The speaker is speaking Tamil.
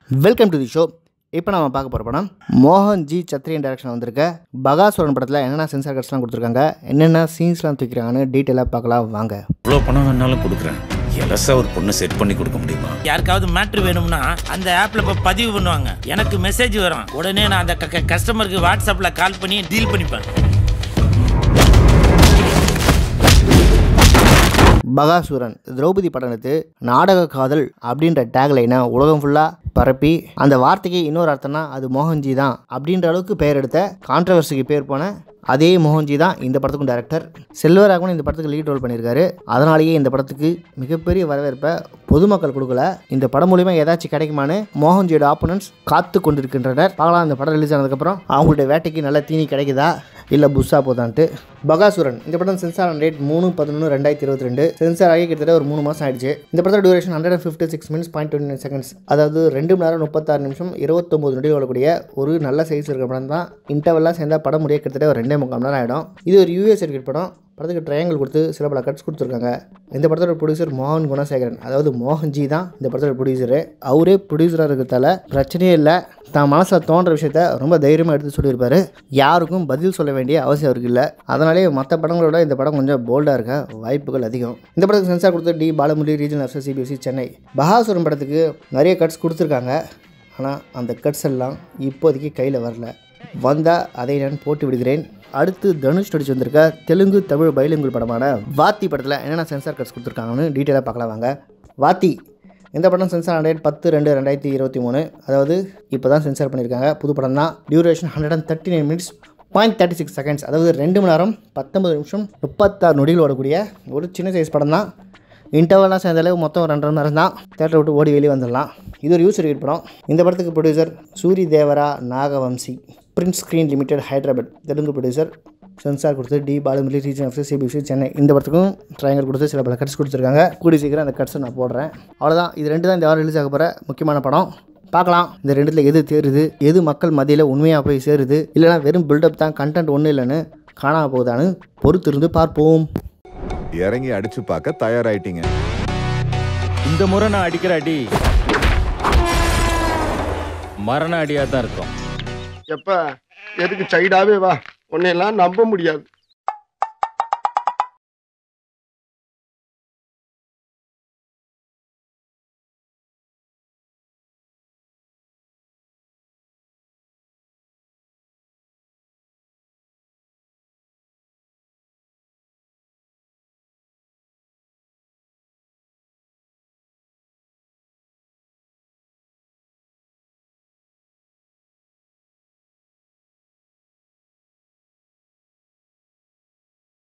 வெல்கம் டு தி ஷோ இப்போ நம்ம பார்க்க போகிற படம் மோகன் ஜி சத்ரியன் டைரக்ஷன் வந்திருக்க பகாசுரன் படத்தில் என்னென்ன சென்சார் கட்ஸ்லாம் கொடுத்துருக்காங்க என்னென்ன சீன்ஸ்லாம் தூக்கிறாங்கன்னு டீட்டெயிலாக பார்க்கலாம் வாங்க இவ்வளோ பணம் வேணாலும் கொடுக்குறேன் எலசா ஒரு பொண்ணு செட் பண்ணி கொடுக்க முடியுமா யாருக்காவது மேட்ரு வேணும்னா அந்த ஆப்ல போய் பதிவு பண்ணுவாங்க எனக்கு மெசேஜ் வரும் உடனே நான் அந்த கஸ்டமருக்கு வாட்ஸ்அப்ல கால் பண்ணி டீல் பண்ணிப்பேன் பகாசுரன் திரௌபதி பட்டணத்து நாடக காதல் அப்படின்ற டேக்லைனை உலகம் ஃபுல்லாக பரப்பி அந்த வார்த்தைக்கு இன்னொரு அர்த்தம்னா அது மோகன்ஜி தான் அப்படின்ற அளவுக்கு பெயர் எடுத்த கான்ட்ரவர்சிக்கு பேர் போன அதே மோகன்ஜி தான் இந்த படத்துக்கும் டைரக்டர் செல்வராகவன் இந்த படத்துக்கு லீட் ரோல் பண்ணியிருக்காரு அதனாலேயே இந்த படத்துக்கு மிகப்பெரிய வரவேற்பை பொதுமக்கள் கொடுக்கல இந்த படம் மூலிமா ஏதாச்சும் கிடைக்குமான்னு மோகன்ஜியோட ஆப்போனன்ட்ஸ் காத்து கொண்டிருக்கின்றனர் பார்க்கலாம் இந்த படம் ரிலீஸ் ஆனதுக்கப்புறம் அவங்களுடைய வேட்டைக்கு நல்ல தீனி கிடைக்குதா இல்லை புஷ்ஷா போதான்ட்டு பகாசுரன் இந்த படம் சென்சார் டேட் மூணு பதினொன்று ரெண்டாயிரத்தி இருபத்தி ரெண்டு சென்சார் ஆகி கிட்டத்தட்ட ஒரு மூணு மாதம் ஆயிடுச்சு இந்த படத்தோட duration hundred fifty six minutes point twenty nine seconds அதாவது ரெண்டு மணி நேரம் முப்பத்தாறு நிமிஷம் இருபத்தொம்போது நொடியில் வரக்கூடிய ஒரு நல்ல சைஸ் இருக்கிற படம் தான் இன்டர்வெல்லாம் சேர்ந்தா படம் முடிய கிட்டத்தட்ட ஒரு ரெண்டே முக்கால் மணி நேரம் ஆகிடும் இது ஒரு யூஎஸ் சர்க்கிட் படம் படத்துக்கு ட்ரையாங்கிள் கொடுத்து சில பல கட்ஸ் கொடுத்துருக்காங்க இந்த படத்தோட ப்ரொடியூசர் மோகன் குணசேகரன் அதாவது மோகன்ஜி தான் இந்த படத்தோட ப்ரொடியூசரு அவரே ப்ரொடியூசராக இருக்கிறதால பிரச்சனையே இல்லை தான் மனசில் தோன்ற விஷயத்த ரொம்ப தைரியமாக எடுத்து சொல்லியிருப்பாரு யாருக்கும் பதில் சொல்ல வேண்டிய அவசியம் அவருக்கு இல்லை அதனாலே மற்ற படங்களோட இந்த படம் கொஞ்சம் போல்டாக இருக்க வாய்ப்புகள் அதிகம் இந்த படத்துக்கு சென்சார் கொடுத்து T Balamurali regional officer CBFC Chennai Bakasuran படத்துக்கு நிறைய கட்ஸ் கொடுத்துருக்காங்க ஆனால் அந்த கட்ஸ் எல்லாம் இப்போதைக்கு கையில் வரல வந்தால் அதை நான் போட்டு விடுகிறேன் அடுத்து தனுஷ் நடிச்சு வந்திருக்க தெலுங்கு தமிழ் பைலிங்குல் படமான வாத்தி படத்தில் என்னென்ன சென்சார் கட்ஸ் கொடுத்துருக்காங்கன்னு டீட்டெயிலாக பார்க்கலாம் வாங்க வாத்தி இந்த படம் சென்சார் ஹண்ட்ரட் பத்து ரெண்டு ரெண்டாயிரத்தி இருபத்தி மூணு அதாவது இப்போ தான் சென்சார் பண்ணியிருக்காங்க புது படம் தான் duration hundred and thirty nine minutes point thirty six seconds அதாவது ரெண்டு மணி நேரம் பத்தொம்பது நிமிஷம் முப்பத்தாறு நொடிகள் ஓடக்கூடிய ஒரு சின்ன சைஸ் படம் தான் இன்டர்வெல்லாம் சேர்ந்தாலே மொத்தம் ரெண்டரை மணி நேரம் தான் தேட்டரை விட்டு ஓடி வெளியே வந்துடலாம் இது ஒரு யூஸ் ரிகட் படம் இந்த படத்துக்கு producer Suri Devara Nagavamsi Prince Screen Limited Hyderabad Telugu producer censor கொடுத்து T Balamurali region office CBFC Chennai இந்த படத்துக்கும் ட்ரையங்கர் கொடுத்து சில பல கட்ஸ் கொடுத்துருக்காங்க கூடி சீக்கிரம் அந்த கட்ஸை நான் போடுறேன் அவ்வளோதான் இது ரெண்டு தான் இந்த வாரம் ரிலீஸ் ஆக போகிற முக்கியமான படம் பார்க்கலாம் இந்த ரெண்டுத்தில் எது தேருது எது மக்கள் மத்தியில் உண்மையாக போய் சேருது இல்லைனா வெறும் பில்டப் தான் கண்டென்ட் ஒன்றும் இல்லைன்னு காணாம போகுதான்னு பொறுத்திருந்து பார்ப்போம் இறங்கி அடிச்சு பார்க்க தயாராயிட்டீங்க இந்த முறை நான் அடிக்கிற அடி மரண அடியாக தான் இருக்கும் எப்ப எதுக்கு சைடாவே வா உன்னையெல்லாம் நம்ப முடியாது